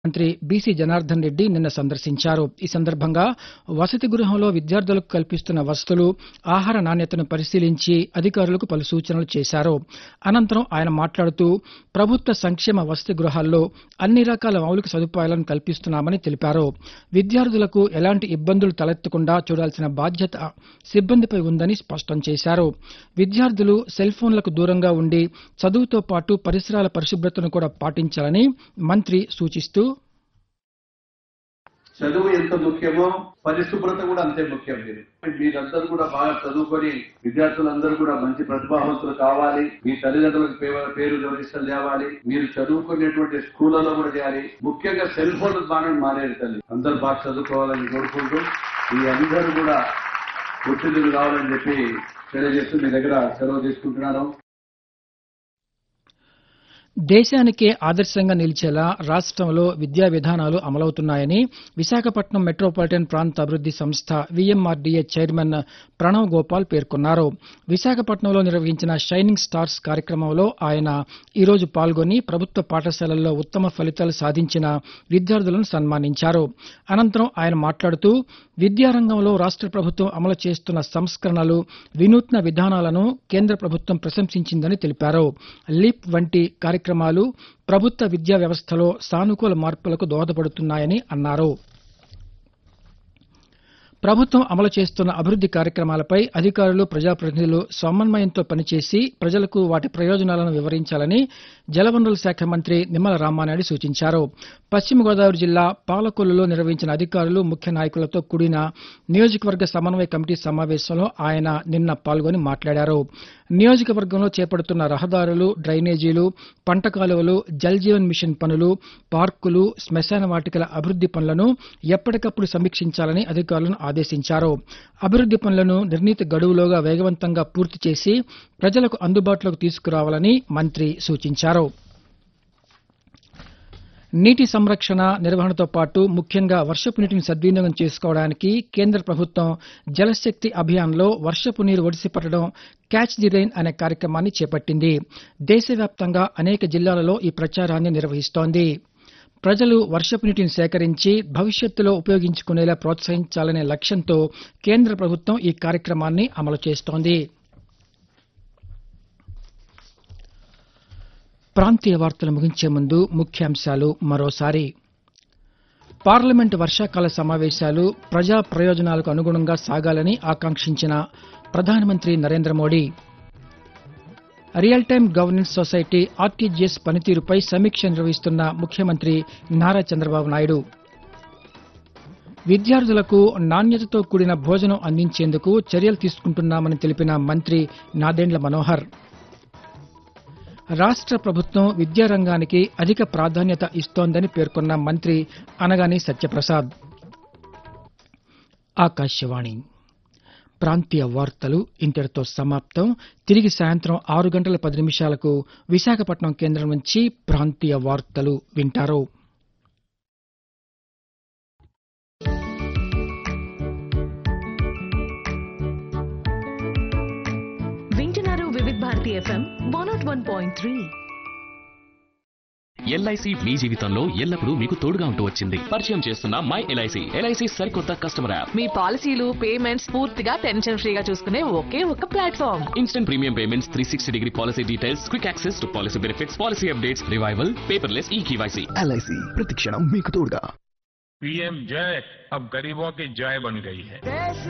మంత్రి బీసీ జనార్దన్ రెడ్డి నిన్న సందర్శించారు ఈ సందర్భంగా వసతి గృహంలో విద్యార్థులకు కల్పిస్తున్న వసతులు ఆహార నాణ్యతను పరిశీలించి అధికారులకు పలు సూచనలు చేశారు అనంతరం ఆయన మాట్లాడుతూ ప్రభుత్వ సంక్షేమ వసతి గృహాల్లో అన్ని రకాల మౌలిక సదుపాయాలను కల్పిస్తున్నామని తెలిపారు విద్యార్థులకు ఎలాంటి ఇబ్బందులు తలెత్తకుండా చూడాల్సిన బాధ్యత సిబ్బందిపై ఉందని స్పష్టం చేశారు విద్యార్థులు సెల్ ఫోన్లకు దూరంగా ఉండి చదువుతో పాటు పరిసరాల పరిశుభ్రతను కూడా పాటించాలని మంత్రి సూచిస్తూ చదువు ఎంత ముఖ్యమో పరిశుభ్రత కూడా అంతే ముఖ్యం మీరు మీరందరూ కూడా బాగా చదువుకొని విద్యార్థులందరూ కూడా మంచి ప్రతిభావంతులు కావాలి మీ తల్లిదండ్రులకు పే- పేరు ప్రతిష్టలు తేవాలి మీరు చదువుకునేటువంటి స్కూళ్ళలో కూడా చేయాలి ముఖ్యంగా సెల్ ఫోన్ బాగా మానేది తల్లి అందరూ బాగా చదువుకోవాలని కోరుకుంటూ ఈ అందరూ కూడా ఒత్తిడిలు కావాలని చెప్పి తెలియజేస్తూ మీ దగ్గర సెలవు తీసుకుంటున్నాను దేశానికే ఆదర్శంగా నిలిచేలా రాష్ట్రంలో విద్యా విధానాలు అమలవుతున్నాయని విశాఖపట్నం మెట్రోపాలిటన్ ప్రాంత అభివృద్ది సంస్థ విఎంఆర్డీఏ చైర్మన్ ప్రణవ్ గోపాల్ పేర్కొన్నారు విశాఖపట్నంలో నిర్వహించిన షైనింగ్ స్టార్స్ కార్యక్రమంలో ఆయన ఈరోజు పాల్గొని ప్రభుత్వ పాఠశాలల్లో ఉత్తమ ఫలితాలు సాధించిన విద్యార్థులను సన్మానించారు అనంతరం ఆయన మాట్లాడుతూ విద్యారంగంలో రాష్ట్ర ప్రభుత్వం అమలు చేస్తున్న సంస్కరణలు వినూత్న విధానాలను కేంద్ర ప్రభుత్వం ప్రశంసించిందని తెలిపారు లిప్ వంటి కార్యక్రమాలు ప్రభుత్వ విద్యా వ్యవస్థలో సానుకూల మార్పులకు దోహదపడుతున్నాయని అన్నారు ప్రభుత్వం అమలు చేస్తున్న అభివృద్ది కార్యక్రమాలపై అధికారులు ప్రజాప్రతినిధులు సమన్వయంతో పనిచేసి ప్రజలకు వాటి ప్రయోజనాలను వివరించాలని జలవనరుల శాఖ మంత్రి నిమ్మల రామానాయుడు సూచించారు పశ్చిమ గోదావరి జిల్లా పాలకొల్లులో నిర్వహించిన అధికారులు ముఖ్య నాయకులతో కూడిన నియోజకవర్గ సమన్వయ కమిటీ సమావేశంలో ఆయన నిన్న పాల్గొని మాట్లాడారు నియోజకవర్గంలో చేపడుతున్న రహదారులు డ్రైనేజీలు పంట కాలువలు జల్ జీవన్ మిషన్ పనులు పార్కులు శ్మశాన వాటికల అభివృద్ది పనులను ఎప్పటికప్పుడు సమీక్షించాలని అధికారులను ఆదేశించారు అభివృద్ది పనులను నిర్ణీత గడువులోగా వేగవంతంగా పూర్తి చేసి ప్రజలకు అందుబాటులోకి తీసుకురావాలని మంత్రి సూచించారు నీటి సంరక్షణ నిర్వహణతో పాటు ముఖ్యంగా వర్షపు నీటిని సద్వినియోగం చేసుకోవడానికి కేంద్ర ప్రభుత్వం జలశక్తి అభియాన్లో వర్షపు నీరు ఒడిసిపట్టడం క్యాచ్ ది రెయిన్ అనే కార్యక్రమాన్ని చేపట్టింది దేశవ్యాప్తంగా అనేక జిల్లాలలో ఈ ప్రచారాన్ని నిర్వహిస్తోంది ప్రజలు వర్షపు నీటిని సేకరించి భవిష్యత్తులో ఉపయోగించుకునేలా ప్రోత్సహించాలనే లక్ష్యంతో కేంద్ర ప్రభుత్వం ఈ కార్యక్రమాన్ని అమలు చేస్తోంది ప్రాంతీయ వార్తలు ముగించే ముందు ముఖ్యాంశాలు మరోసారి పార్లమెంటు వర్షాకాల సమావేశాలు ప్రజా ప్రయోజనాలకు అనుగుణంగా సాగాలని ఆకాంక్షించిన ప్రధానమంత్రి Narendra Modi real time governance society RTGS పనితీరుపై సమీక్ష నిర్వహిస్తున్న ముఖ్యమంత్రి నారా చంద్రబాబు నాయుడు విద్యార్థులకు నాణ్యతతో కూడిన భోజనం అందించేందుకు చర్యలు తీసుకుంటున్నామని తెలిపిన మంత్రి నాదెండ్ల మనోహర్ రాష్ట్ర ప్రభుత్వం విద్యారంగానికి అధిక ప్రాధాన్యత ఇస్తోందని పేర్కొన్న మంత్రి అనగాని సత్యప్రసాద్ ఆకాశవాణి ప్రాంతీయ వార్తలు ఇంతటితో సమాప్తం తిరిగి సాయంత్రం ఆరు గంటల పది నిమిషాలకు విశాఖపట్నం కేంద్రం నుంచి ప్రాంతీయ వార్తలు వింటారు వింటున్నారు Vividh Bharati FM one nought one point three LIC మీ జీవితంలో ఎల్లప్పుడూ మీకు తోడుగా ఉంటూ వచ్చింది పరిచయం చేస్తున్న మై ఎల్ఐసి ఎల్ఐసి సరికొత్త కస్టమర్ యాప్ మీ పాలసీలు పేమెంట్స్ పూర్తిగా టెన్షన్ ఫ్రీగా చూసుకునే ఒకే ఒక platform instant premium payments three sixty degree policy details quick access to policy benefits policy updates revival paperless e KYC LIC ప్రతిక్షణం మీకు తోడుగా पीएम जय अब गरीबों की जय बन गई है